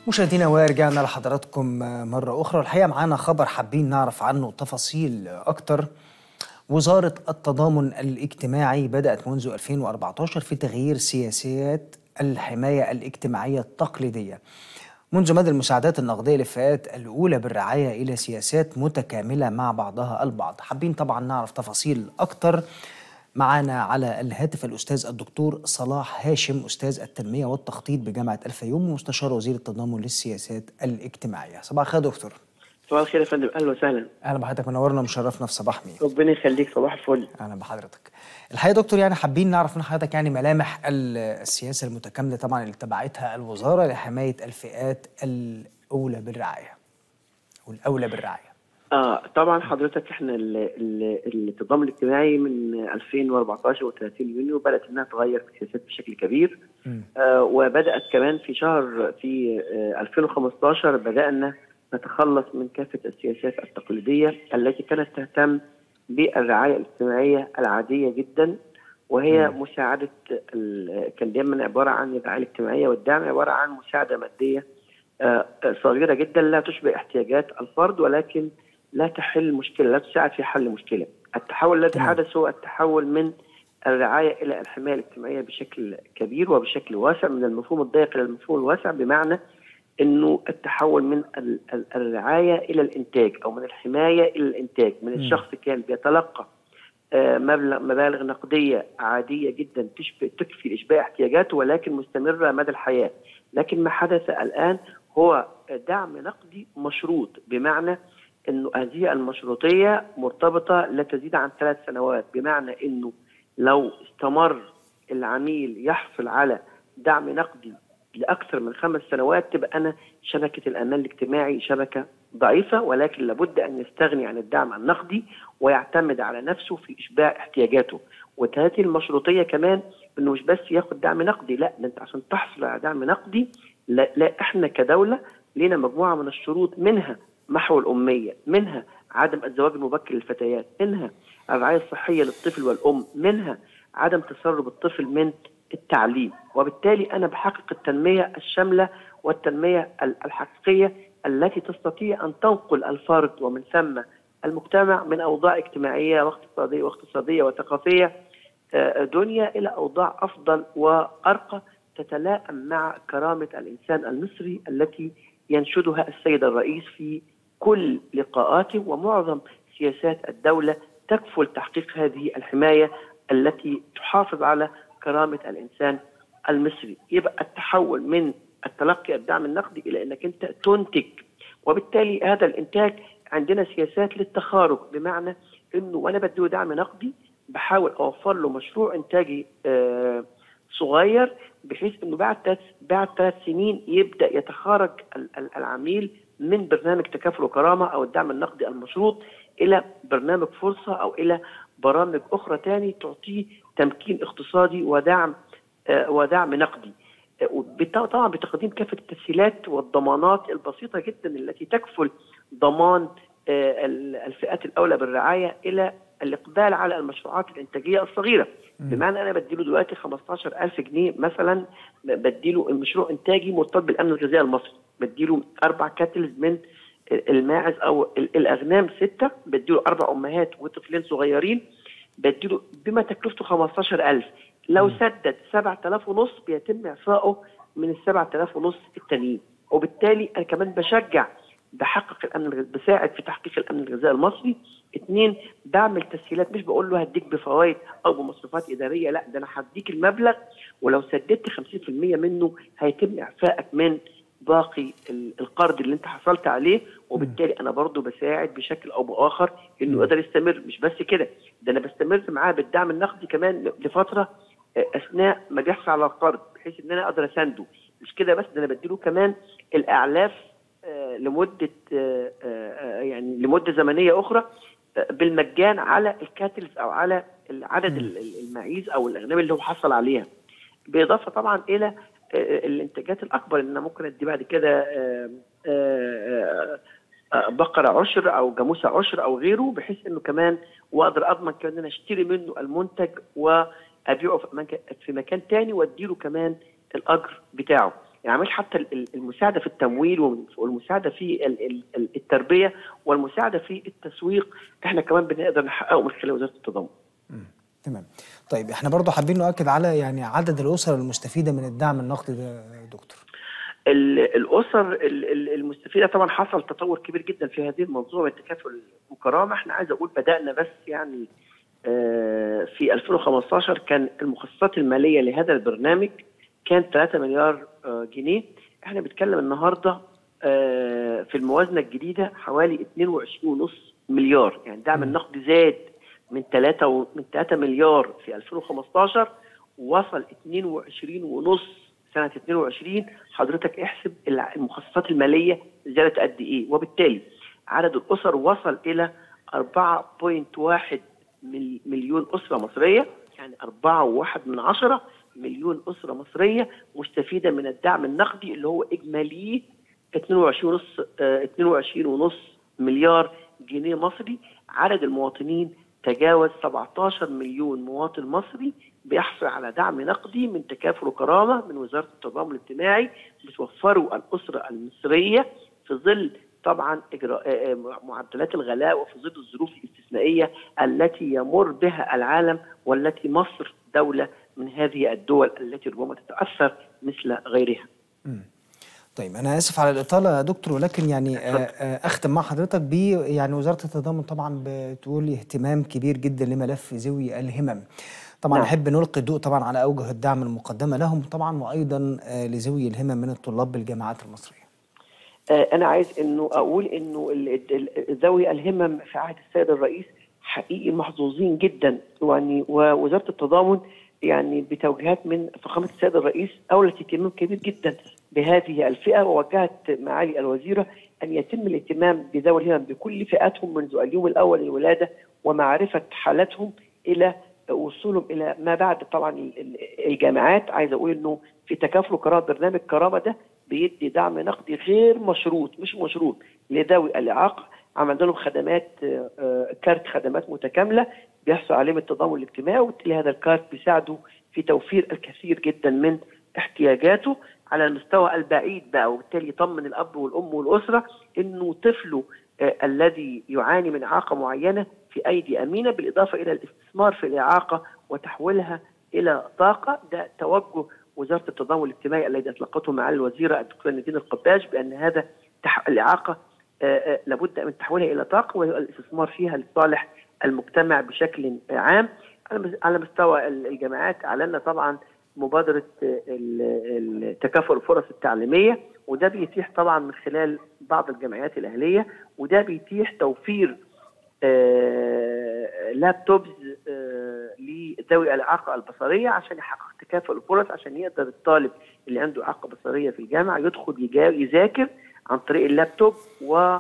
مشاهدينا ورجعنا لحضراتكم مرة أخرى والحقيقة معانا خبر حابين نعرف عنه تفاصيل أكتر وزارة التضامن الاجتماعي بدأت منذ 2014 في تغيير سياسات الحماية الاجتماعية التقليدية منذ مدى المساعدات النقدية للفئات الأولى بالرعاية إلى سياسات متكاملة مع بعضها البعض حابين طبعا نعرف تفاصيل أكتر معنا على الهاتف الأستاذ الدكتور صلاح هاشم أستاذ التنمية والتخطيط بجامعة الفيوم ومستشار وزير التضامن للسياسات الاجتماعية صباح الخير دكتور صباح الخير يا فندم اهلا وسهلا أهلا بحضرتك منورنا ومشرفنا في صباح مين ربنا يخليك صباح الفل أهلا بحضرتك الحقيقة دكتور يعني حابين نعرف من حضرتك يعني ملامح ال- السياسة المتكاملة طبعا اللي اتبعتها الوزارة لحماية الفئات الأولى بالرعاية والأولى بالرعاية اه طبعا حضرتك احنا ال- ال- التضامن الاجتماعي من 2014 و30 يونيو بدات انها تغير في السياسات بشكل كبير مم. آه وبدات كمان في شهر في آه 2015 بدانا نتخلص من كافه السياسات التقليديه التي كانت تهتم بالرعايه الاجتماعيه العاديه جدا وهي مم. مساعده ال- كان دايما عباره عن الرعايه الاجتماعيه والدعم عباره عن مساعده ماديه آه، آه، صغيره جدا لا تشبه احتياجات الفرد ولكن لا تحل مشكله لا تساعد في حل مشكله. التحول الذي تمام. حدث هو التحول من الرعايه الى الحمايه الاجتماعيه بشكل كبير وبشكل واسع من المفهوم الضيق الى المفهوم الواسع بمعنى انه التحول من ال- ال- الرعايه الى الانتاج او من الحمايه الى الانتاج من مم. الشخص كان بيتلقى آه، مبلغ مبالغ نقديه عاديه جدا تشبه تكفي اشباع احتياجاته ولكن مستمره مدى الحياه لكن ما حدث الان هو دعم نقدي مشروط بمعنى انه هذه المشروطيه مرتبطه لا تزيد عن ثلاث سنوات بمعنى انه لو استمر العميل يحصل على دعم نقدي لاكثر من خمس سنوات تبقى انا شبكه الامان الاجتماعي شبكه ضعيفه ولكن لابد ان يستغني عن الدعم النقدي ويعتمد على نفسه في اشباع احتياجاته وهذه المشروطيه كمان انه مش بس ياخد دعم نقدي لا ده انت عشان تحصل على دعم نقدي لا, لا احنا كدوله لنا مجموعه من الشروط منها محو الاميه منها عدم الزواج المبكر للفتيات منها الرعايه الصحيه للطفل والام منها عدم تسرب الطفل من التعليم وبالتالي انا بحقق التنميه الشامله والتنميه ال- الحقيقيه التي تستطيع ان تنقل الفرد ومن ثم المجتمع من اوضاع اجتماعيه واقتصاديه واقتصاديه وثقافيه آه، دنيا الى اوضاع افضل وارقى تتلائم مع كرامه الانسان المصري التي ينشدها السيد الرئيس في كل لقاءاته ومعظم سياسات الدوله تكفل تحقيق هذه الحمايه التي تحافظ على كرامه الانسان المصري يبقى التحول من التلقي الدعم النقدي الى انك انت تنتج وبالتالي هذا الانتاج عندنا سياسات للتخارج بمعنى انه وانا بديه دعم نقدي بحاول اوفر له مشروع انتاجي آه صغير بحيث انه بعد ثلاث بعد ثلاث سنين يبدا يتخارج ال- ال- العميل من برنامج تكافل وكرامه او الدعم النقدي المشروط الى برنامج فرصه او الى برامج اخرى تاني تعطيه تمكين اقتصادي ودعم آه ودعم نقدي آه، وبت- طبعا بتقديم كافه التسهيلات والضمانات البسيطه جدا التي تكفل ضمان آه، ال- الفئات الاولى بالرعايه الى الاقبال على المشروعات الانتاجيه الصغيره بمعنى انا بديله دلوقتي 15000 جنيه مثلا بديله مشروع انتاجي مرتبط بالامن الغذائي المصري بديله اربع كاتلز من الماعز او ال- الاغنام سته بديله اربع امهات وطفلين صغيرين بديله بما تكلفته 15000 لو سدد 7000 ونص بيتم اعفائه من ال 7000 ونص التانيين وبالتالي انا كمان بشجع بحقق الامن الغذائي بساعد في تحقيق الامن الغذائي المصري اثنين بعمل تسهيلات مش بقول له هديك بفوائد او بمصروفات اداريه لا ده انا هديك المبلغ ولو سددت 50% منه هيتم اعفائك من باقي ال- القرض اللي انت حصلت عليه وبالتالي انا برضو بساعد بشكل او باخر انه يقدر يستمر مش بس كده ده انا بستمر معاه بالدعم النقدي كمان ل- لفتره آه، اثناء ما بيحصل على القرض بحيث ان انا اقدر اسانده مش كده بس ده انا بديله كمان الاعلاف آه، لمده آه، آه، يعني لمده زمنيه اخرى آه، بالمجان على الكاتلز او على عدد ال- ال- المعيز او الاغنام اللي هو حصل عليها بالاضافه طبعا الى آه، الانتاجات الاكبر ان انا ممكن ادي بعد كده آه، آه، آه، بقره عشر او جاموسه عشر او غيره بحيث انه كمان واقدر اضمن كمان ان انا اشتري منه المنتج وابيعه في مكان في مكان تاني واديله كمان الاجر بتاعه يعني مش حتى المساعده في التمويل والمساعده في التربيه والمساعده في التسويق احنا كمان بنقدر نحققه من خلال وزاره التضامن. تمام. طيب احنا برضه حابين نؤكد على يعني عدد الاسر المستفيده من الدعم النقدي ده يا دكتور. الاسر المستفيده طبعا حصل تطور كبير جدا في هذه المنظومه التكافل والكرامه احنا عايز اقول بدانا بس يعني في 2015 كان المخصصات الماليه لهذا البرنامج كان 3 مليار جنيه احنا بنتكلم النهارده في الموازنه الجديده حوالي 22.5 مليار يعني الدعم النقدي زاد من 3 و... من 3 مليار في 2015 وصل 22.5 سنه 22 حضرتك احسب المخصصات الماليه زادت قد ايه وبالتالي عدد الاسر وصل الى 4.1 مليون اسره مصريه يعني 4.1 من عشرة مليون اسره مصريه مستفيده من الدعم النقدي اللي هو اجماليه 22 22 مليار جنيه مصري عدد المواطنين تجاوز 17 مليون مواطن مصري بيحصل على دعم نقدي من تكافل وكرامه من وزاره التضامن الاجتماعي بتوفره الاسره المصريه في ظل طبعا اجراء معدلات الغلاء وفي ظل الظروف الاستثنائيه التي يمر بها العالم والتي مصر دوله من هذه الدول التي ربما تتاثر مثل غيرها. طيب انا اسف على الاطاله يا دكتور ولكن يعني اختم مع حضرتك ب يعني وزاره التضامن طبعا بتقول اهتمام كبير جدا لملف ذوي الهمم. طبعا نعم. نحب نلقي الضوء طبعا على اوجه الدعم المقدمه لهم طبعا وايضا لذوي الهمم من الطلاب بالجامعات المصريه. انا عايز انه اقول انه ذوي الهمم في عهد السيد الرئيس حقيقي محظوظين جدا يعني ووزاره التضامن يعني بتوجيهات من فخامه السيد الرئيس اولت اهتمام كبير جدا بهذه الفئه ووجهت معالي الوزيره ان يتم الاهتمام بذوي الهمم بكل فئاتهم منذ اليوم الاول للولاده ومعرفه حالتهم الى وصولهم الى ما بعد طبعا الجامعات عايز اقول انه في تكافل وكرامه برنامج كرامه ده بيدي دعم نقدي غير مشروط مش مشروط لذوي الاعاقه عملنا لهم خدمات كارت خدمات متكامله بيحصل عليهم التضامن الاجتماعي وبالتالي هذا الكارت بيساعده في توفير الكثير جدا من احتياجاته على المستوى البعيد بقى وبالتالي يطمن الاب والام والاسره انه طفله آه الذي يعاني من اعاقه معينه في ايدي امينه بالاضافه الى الاستثمار في الاعاقه وتحويلها الى طاقه ده توجه وزاره التضامن الاجتماعي الذي اطلقته معالي الوزيره الدكتوره نادين القباش بان هذا الاعاقه آه آه لابد من تحويلها الى طاقه والاستثمار فيها لصالح المجتمع بشكل عام على مستوى الجامعات اعلنا طبعا مبادره تكافؤ الفرص التعليميه وده بيتيح طبعا من خلال بعض الجمعيات الاهليه وده بيتيح توفير لابتوبز لذوي الاعاقه البصريه عشان يحقق تكافؤ الفرص عشان يقدر الطالب اللي عنده اعاقه بصريه في الجامعه يدخل يذاكر عن طريق اللابتوب و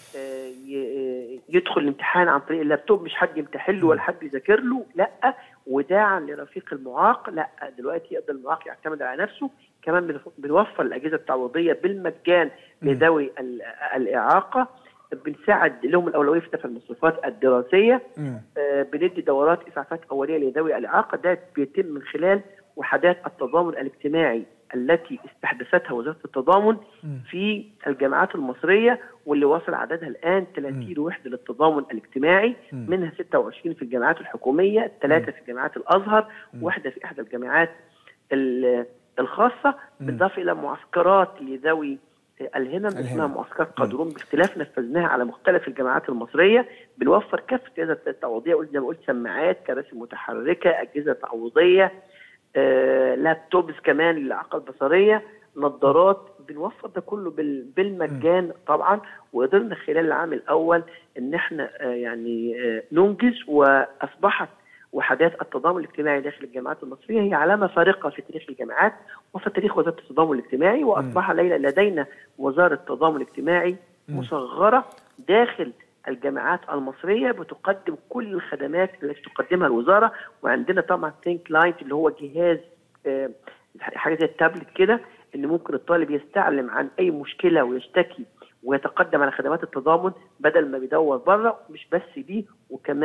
يدخل الامتحان عن طريق اللابتوب مش حد يمتحن له ولا حد يذاكر له لا وداعا لرفيق المعاق لا دلوقتي يقدر المعاق يعتمد على نفسه كمان بنوفر الاجهزه التعويضيه بالمجان لذوي الاعاقه بنساعد لهم الاولويه في المصروفات الدراسيه آه بندي دورات اسعافات اوليه لذوي الاعاقه ده بيتم من خلال وحدات التضامن الاجتماعي التي استحدثتها وزاره التضامن في الجامعات المصريه واللي وصل عددها الان 30 وحده للتضامن الاجتماعي منها 26 في الجامعات الحكوميه، ثلاثه في جامعات الازهر، واحده في احدى الجامعات الخاصه بالاضافه الى معسكرات لذوي الهمم اسمها معسكرات قادرون باختلاف نفذناها على مختلف الجامعات المصريه بنوفر كافه اجهزه التعويضيه قلت زي ما قلت سماعات كراسي متحركه اجهزه تعويضيه آه، لابتوبز كمان للاعاقه البصريه نظارات بنوفر ده كله بالمجان طبعا وقدرنا خلال العام الاول ان احنا آه يعني آه ننجز واصبحت وحدات التضامن الاجتماعي داخل الجامعات المصريه هي علامه فارقه في تاريخ الجامعات وفي تاريخ وزاره التضامن الاجتماعي واصبح لدينا وزاره التضامن الاجتماعي مصغره داخل الجامعات المصريه بتقدم كل الخدمات التي تقدمها الوزاره وعندنا طبعا ثينك لايت اللي هو جهاز آه حاجه زي التابلت كده ان ممكن الطالب يستعلم عن اي مشكله ويشتكي ويتقدم على خدمات التضامن بدل ما بيدور بره مش بس دي وكمان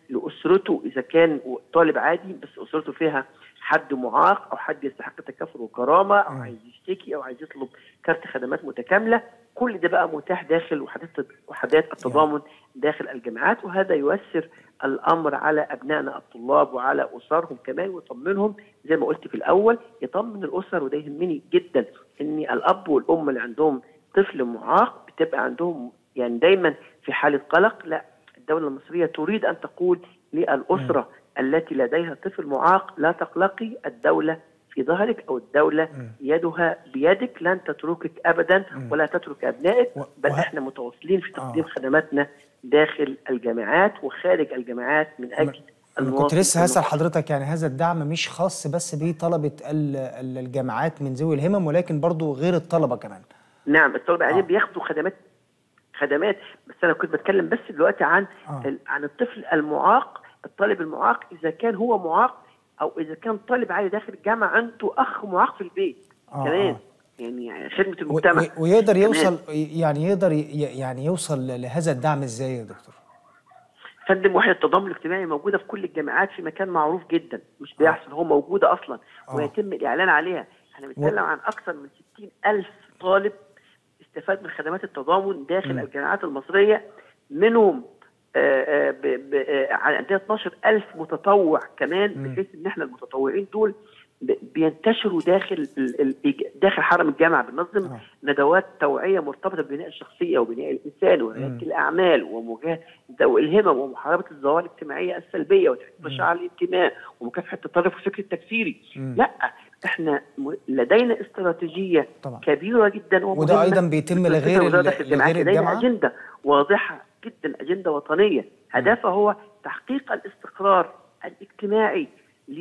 لاسرته اذا كان طالب عادي بس اسرته فيها حد معاق او حد يستحق تكافل وكرامه او مم. عايز يشتكي او عايز يطلب كارت خدمات متكامله كل ده بقى متاح داخل وحدات وحدات التضامن داخل الجامعات وهذا ييسر الامر على ابنائنا الطلاب وعلى اسرهم كمان ويطمنهم زي ما قلت في الاول يطمن الاسر وده يهمني جدا ان الاب والام اللي عندهم طفل معاق بتبقى عندهم يعني دايما في حاله قلق لا الدوله المصريه تريد ان تقول للاسره التي لديها طفل معاق لا تقلقي الدوله في ظهرك او الدوله مم. يدها بيدك لن تتركك ابدا مم. ولا تترك ابنائك و- بل وه- احنا متواصلين في تقديم آه. خدماتنا داخل الجامعات وخارج الجامعات من اجل أنا كنت المواطن لسه هسأل المصري. حضرتك يعني هذا الدعم مش خاص بس بطلبة ال- ال- الجامعات من ذوي الهمم ولكن برضو غير الطلبة كمان نعم الطلبه آه. قاعدين بياخدوا خدمات خدمات بس انا كنت بتكلم بس دلوقتي عن آه. ال- عن الطفل المعاق الطالب المعاق اذا كان هو معاق او اذا كان طالب عادي داخل الجامعه عنده اخ معاق في البيت آه، كمان آه. يعني خدمه و- المجتمع و- ويقدر كمان. يوصل يعني يقدر ي- يعني يوصل لهذا الدعم ازاي يا دكتور؟ فندم وحده التضامن الاجتماعي موجوده في كل الجامعات في مكان معروف جدا مش بيحصل هو موجوده اصلا آه. ويتم الاعلان عليها احنا بنتكلم عن اكثر من 60 الف طالب استفاد من خدمات التضامن داخل مم. الجامعات المصريه منهم آه، آه، ب- ب- آه، عندنا 12 ألف متطوع كمان مم. بحيث ان احنا المتطوعين دول ب- بينتشروا داخل ال- ال- داخل حرم الجامعه بننظم آه. ندوات توعيه مرتبطه ببناء الشخصيه وبناء الانسان ورياده مم. الاعمال ومواجهه ذوي الهمم ومحاربه الظواهر الاجتماعيه السلبيه وتحقيق مشاعر الانتماء ومكافحه التطرف والفكر التكفيري مم. لا احنا م- لدينا استراتيجيه طبعا. كبيره جدا وده ومهمة أيضا بيتم بتنفذها لغير وزارة ال- داخل الجامعات. لغير لدينا الجامعة؟ اجنده واضحه جدا اجنده وطنيه هدفها هو تحقيق الاستقرار الاجتماعي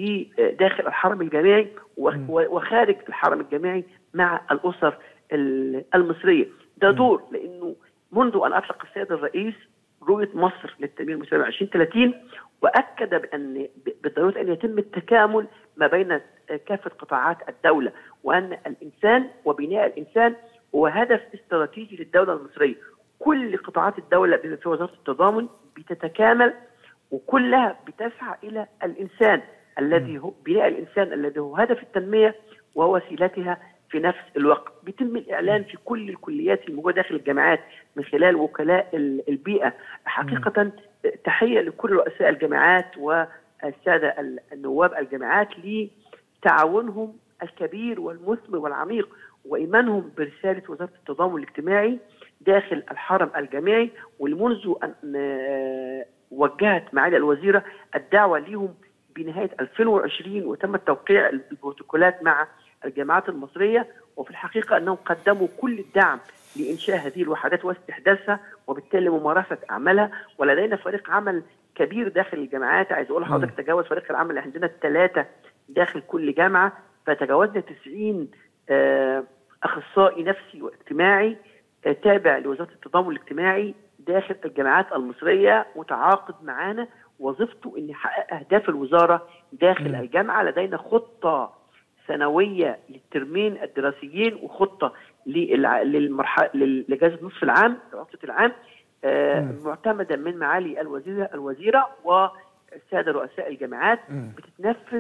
داخل الحرم الجامعي و- مم. وخارج الحرم الجامعي مع الاسر ال- المصريه ده دور لانه منذ ان اطلق السيد الرئيس رؤيه مصر للتنميه المستدامه 2030 واكد بان بضروره ان يتم التكامل ما بين كافه قطاعات الدوله وان الانسان وبناء الانسان هو هدف استراتيجي للدوله المصريه كل قطاعات الدوله بما في وزاره التضامن بتتكامل وكلها بتسعى الى الانسان الذي هو بناء الانسان الذي هو هدف التنميه ووسيلتها في نفس الوقت بيتم الاعلان في كل الكليات الموجوده داخل الجامعات من خلال وكلاء ال- البيئه حقيقه تحيه لكل رؤساء الجامعات والساده ال- النواب الجامعات لتعاونهم الكبير والمثمر والعميق وايمانهم برساله وزاره التضامن الاجتماعي داخل الحرم الجامعي ومنذ ان آه، وجهت معالي الوزيره الدعوه ليهم بنهايه 2020 وتم توقيع البروتوكولات مع الجامعات المصريه وفي الحقيقه انهم قدموا كل الدعم لانشاء هذه الوحدات واستحداثها وبالتالي ممارسه اعمالها ولدينا فريق عمل كبير داخل الجامعات عايز اقول لحضرتك تجاوز فريق العمل اللي عندنا الثلاثه داخل كل جامعه فتجاوزنا 90 آه، اخصائي نفسي واجتماعي آه، تابع لوزاره التضامن الاجتماعي داخل الجامعات المصريه متعاقد معانا وظيفته ان يحقق اهداف الوزاره داخل مم. الجامعه لدينا خطه سنويه للترمين الدراسيين وخطه للع- للمرحله لاجازه نصف العام دراسه العام آه، مم. معتمده من معالي الوزيره الوزيره والساده رؤساء الجامعات مم. بتتنفذ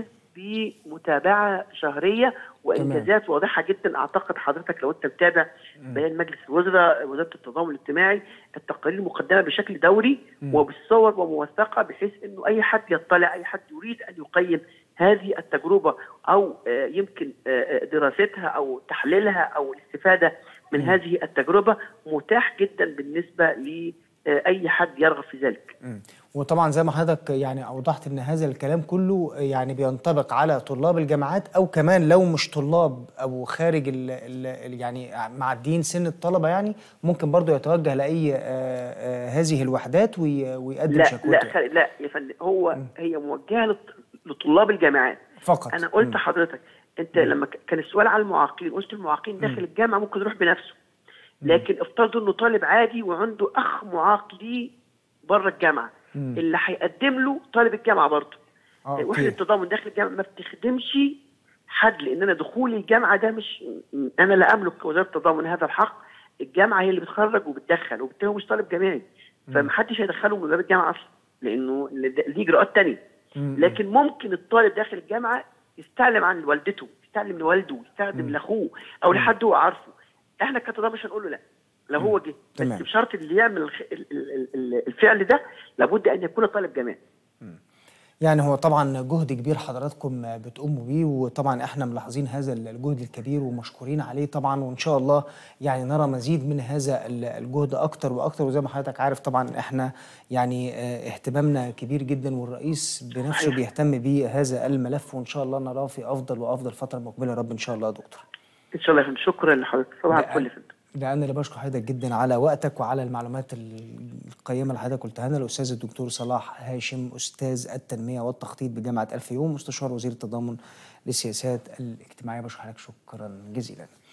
بمتابعه شهريه وانجازات واضحه جدا اعتقد حضرتك لو انت متابع بيان مجلس الوزراء وزاره التضامن الاجتماعي التقارير مقدمه بشكل دوري مم. وبالصور وموثقه بحيث انه اي حد يطلع اي حد يريد ان يقيم هذه التجربه او آه، يمكن آه، آه، دراستها او تحليلها او الاستفاده من مم. هذه التجربه متاح جدا بالنسبه لاي حد يرغب في ذلك. مم. وطبعا زي ما حضرتك يعني اوضحت ان هذا الكلام كله يعني بينطبق على طلاب الجامعات او كمان لو مش طلاب او خارج ال ال يعني معديين سن الطلبه يعني ممكن برضو يتوجه لاي آه، آه، هذه الوحدات وي- ويقدم لا شكوته لا يعني. خل... لا يا فندم هو مم. هي موجهه لط- لطلاب الجامعات فقط انا قلت مم. لحضرتك انت لما ك- كان السؤال على المعاقين قلت المعاقين داخل الجامعه ممكن يروح بنفسه لكن افترضوا انه طالب عادي وعنده اخ معاق ليه بره الجامعه مم. اللي هيقدم له طالب الجامعه برضه آه، وحده أوكي. التضامن داخل الجامعه ما بتخدمش حد لان انا دخولي الجامعه ده مش م- انا لا املك كوزاره التضامن هذا الحق الجامعه هي اللي بتخرج وبتدخل وبالتالي هو مش طالب جامعي فمحدش هيدخله من باب الجامعه اصلا لانه ليه اجراءات تانية لكن ممكن الطالب داخل الجامعه يستعلم عن والدته يستعلم لوالده يستخدم لاخوه او لحد هو عارفه احنا كتضامن مش هنقول له لا لو هو جه بس بشرط اللي يعمل الخ... الفعل ده لابد ان يكون طالب جامعي يعني هو طبعا جهد كبير حضراتكم بتقوموا بيه وطبعا احنا ملاحظين هذا الجهد الكبير ومشكورين عليه طبعا وان شاء الله يعني نرى مزيد من هذا الجهد اكتر واكتر وزي ما حضرتك عارف طبعا احنا يعني اهتمامنا كبير جدا والرئيس بنفسه بيهتم بهذا الملف وان شاء الله نراه في افضل وافضل فتره مقبله يا رب ان شاء الله يا دكتور. ان شاء الله يا فندم شكرا لحضرتك صباح الفل يا فندم. ده انا اللي بشكر حضرتك جدا على وقتك وعلى المعلومات القيمه اللي حضرتك قلتها لنا الاستاذ الدكتور صلاح هاشم استاذ التنميه والتخطيط بجامعه الفيوم مستشار وزير التضامن للسياسات الاجتماعيه بشكر حضرتك شكرا جزيلا